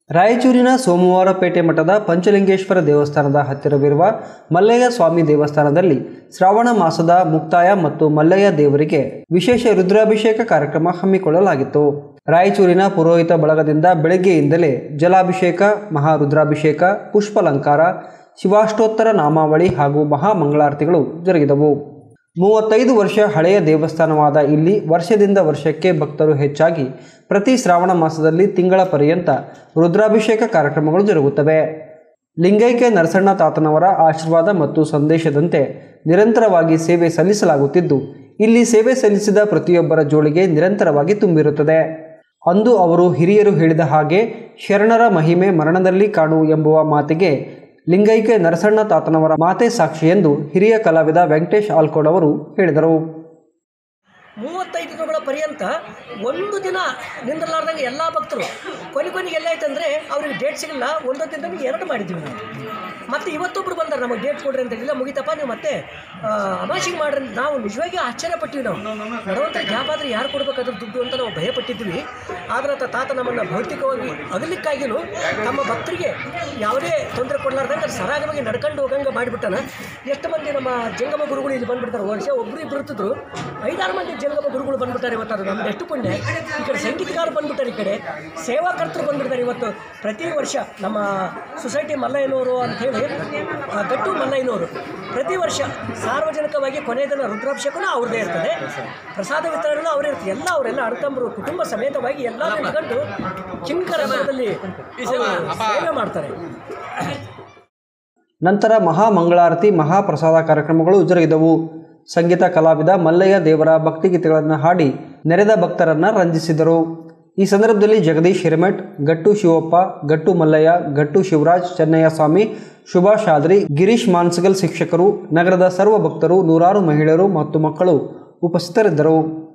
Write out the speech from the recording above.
ರಾಯಚೂರಿನ ಸೋಮವಾರಪೇಟೆ ಮಠದ ಪಂಚಲಿಂಗೇಶ್ವರ ದೇವಸ್ಥಾನದ ಹತ್ತಿರವಿರುವ ಮಲ್ಲಯ್ಯ ಸ್ವಾಮಿ ದೇವಸ್ಥಾನದಲ್ಲಿ ಶ್ರಾವಣ ಮಾಸದ ಮುಕ್ತಾಯ ಮತ್ತು ಮಲ್ಲಯ್ಯ ದೇವರಿಗೆ ವಿಶೇಷ ರುದ್ರಾಭಿಷೇಕ ಕಾರ್ಯಕ್ರಮ ಹಮ್ಮಿಕೊಳ್ಳಲಾಗಿತ್ತು ರಾಯಚೂರಿನ ಪುರೋಹಿತ ಬಳಗದಿಂದ ಬೆಳಗ್ಗೆಯಿಂದಲೇ ಜಲಾಭಿಷೇಕ ಮಹಾರುದ್ರಾಭಿಷೇಕ ಪುಷ್ಪಲಂಕಾರ ಶಿವಾಷ್ಟೋತ್ತರ ನಾಮಾವಳಿ ಹಾಗೂ ಮಹಾಮಂಗಳಾರತಿಗಳು ಜರುಗಿದವು ಮೂವತ್ತೈದು ವರ್ಷ ಹಳೆಯ ದೇವಸ್ಥಾನವಾದ ಇಲ್ಲಿ ವರ್ಷದಿಂದ ವರ್ಷಕ್ಕೆ ಭಕ್ತರು ಹೆಚ್ಚಾಗಿ ಪ್ರತಿ ಶ್ರಾವಣ ಮಾಸದಲ್ಲಿ ತಿಂಗಳ ಪರ್ಯಂತ ರುದ್ರಾಭಿಷೇಕ ಕಾರ್ಯಕ್ರಮಗಳು ಜರುಗುತ್ತವೆ ಲಿಂಗೈಕ್ಯ ನರಸಣ್ಣ ತಾತನವರ ಆಶೀರ್ವಾದ ಮತ್ತು ಸಂದೇಶದಂತೆ ನಿರಂತರವಾಗಿ ಸೇವೆ ಸಲ್ಲಿಸಲಾಗುತ್ತಿದ್ದು ಇಲ್ಲಿ ಸೇವೆ ಸಲ್ಲಿಸಿದ ಪ್ರತಿಯೊಬ್ಬರ ಜೋಳಿಗೆ ನಿರಂತರವಾಗಿ ತುಂಬಿರುತ್ತದೆ ಅಂದು ಅವರು ಹಿರಿಯರು ಹೇಳಿದ ಹಾಗೆ ಶರಣರ ಮಹಿಮೆ ಮರಣದಲ್ಲಿ ಕಾಣು ಎಂಬುವ ಮಾತಿಗೆ ಲಿಂಗೈಕ್ಯ ನರಸಣ್ಣ ತಾತನವರ ಮಾತೆ ಸಾಕ್ಷಿ ಎಂದು ಹಿರಿಯ ಕಲಾವಿದ ವೆಂಕಟೇಶ್ ಆಲ್ಕೋಡ್ ಅವರು ಹೇಳಿದರು ಮೂವತ್ತೈದು ದಿನಗಳ ಪರ್ಯಂತ ಒಂದು ದಿನ ನಿಂದ್ರಲಾರ್ದಂಗೆ ಎಲ್ಲ ಭಕ್ತರು ಕೊನೆ ಕೊನೆಗೆ ಎಲ್ಲಾಯ್ತಂದರೆ ಅವ್ರಿಗೆ ಡೇಟ್ ಸಿಗಲ್ಲ ಒಂದೊಂದು ದಿನದಲ್ಲಿ ಎರಡು ಮಾಡಿದ್ದೀವಿ ನಾವು ಮತ್ತು ಇವತ್ತೊಬ್ರು ಬಂದಾರೆ ನಮಗೆ ಡೇಟ್ ಕೊಡ್ರಿ ಅಂತ ಇಲ್ಲ ಮುಗಿತಪ್ಪ ನೀವು ಮತ್ತೆ ಅಮಾಶಿಗೆ ಮಾಡ್ರಿ ಅಂತ ನಾವು ನಿಜವಾಗಿ ಆಶ್ಚರ್ಯಪಟ್ಟಿವಿ ನಾವು ನಡುವಂಥ ಗ್ಯಾಪ್ ಆದರೆ ಯಾರು ಕೊಡ್ಬೇಕಾದ್ರೆ ದುಡ್ಡು ಅಂತ ನಾವು ಭಯಪಟ್ಟಿದ್ವಿ ಆದ್ರೆ ಆತ ತಾತ ನಮ್ಮನ್ನು ಭೌತಿಕವಾಗಿ ಅಗಲಿಕ್ಕಾಗಿಯೂ ತಮ್ಮ ಭಕ್ತರಿಗೆ ಯಾವುದೇ ತೊಂದರೆ ಕೊಡಲಾರ್ದಂಗೆ ಸರಾಗವಾಗಿ ನಡ್ಕೊಂಡು ಹೋಗಂಗೆ ಮಾಡಿಬಿಟ್ಟಾನ ಎಷ್ಟು ಮಂದಿ ನಮ್ಮ ಜಂಗಮ ಗುರುಗಳು ಇಲ್ಲಿ ಬಂದ್ಬಿಡ್ತಾರೆ ವರ್ಷ ಒಬ್ಬರು ಇಬ್ಬರು ಇರ್ತಿದ್ರು ಐದಾರು ಮಂದಿ ಜಂಗಮ ಗುರುಗಳು ಬಂದ್ಬಿಟ್ಟಾರೆ ಇವತ್ತು ಅದು ನಮ್ದು ಎಷ್ಟು ಪುಣ್ಯ ಈ ಕಡೆ ಸಂಗೀತಗಾರರು ಬಂದ್ಬಿಟ್ಟಾರೆ ಈ ಕಡೆ ಸೇವಾಕರ್ತರು ಬಂದ್ಬಿಡ್ತಾರೆ ಇವತ್ತು ಪ್ರತಿ ವರ್ಷ ನಮ್ಮ ಸೊಸೈಟಿ ಮಲ್ಲಯ್ಯನವರು ಅಂಥೇಳಿ ಆ, ಗಟ್ಟು ಮಲ್ಲಯ್ಯನವರು ಪ್ರತಿ ವರ್ಷ ಸಾರ್ವಜನಿಕವಾಗಿ ಕೊನೆಯ ದಿನ ರುದ್ರಾಭಿಷೇಕನೂ ಅವ್ರದ್ದೇ ಇರ್ತದೆ ಪ್ರಸಾದ ವಿತರಣೆನೂ ಅವರೇ ಇರ್ತದೆ ಎಲ್ಲ ಅವರೆಲ್ಲ ಅಣ್ತಂಬರು ಕುಟುಂಬ ಸಮೇತವಾಗಿ ಎಲ್ಲ ನಿಂತ್ಕೊಂಡು ಕಿಂಕರ ಮಠದಲ್ಲಿ ಅವರು ಸೇವೆ ಮಾಡ್ತಾರೆ ನಂತರ ಮಹಾಮಂಗಳಾರತಿ ಮಹಾಪ್ರಸಾದ ಕಾರ್ಯಕ್ರಮಗಳು ಜರುಗಿದವು ಸಂಗೀತ ಕಲಾವಿದ ಮಲ್ಲಯ್ಯ ದೇವರ ಭಕ್ತಿಗೀತೆಗಳನ್ನು ಹಾಡಿ ನೆರೆದ ಭಕ್ತರನ್ನ ರಂಜಿಸಿದರು ಈ ಸಂದರ್ಭದಲ್ಲಿ ಜಗದೀಶ್ ಹಿರಮಠ್ ಗಟ್ಟು ಶಿವಪ್ಪ ಗಟ್ಟು ಮಲ್ಲಯ್ಯ ಗಟ್ಟು ಶಿವರಾಜ್ ಚೆನ್ನಯ್ಯ ಸ್ವಾಮಿ ಸುಭಾಷ್ ಆದ್ರಿ ಗಿರೀಶ್ ಮಾನ್ಸಗಲ್ ಶಿಕ್ಷಕರು ನಗರದ ಸರ್ವ ಭಕ್ತರು ನೂರಾರು ಮಹಿಳೆಯರು ಮತ್ತು ಮಕ್ಕಳು ಉಪಸ್ಥಿತರಿದ್ದರು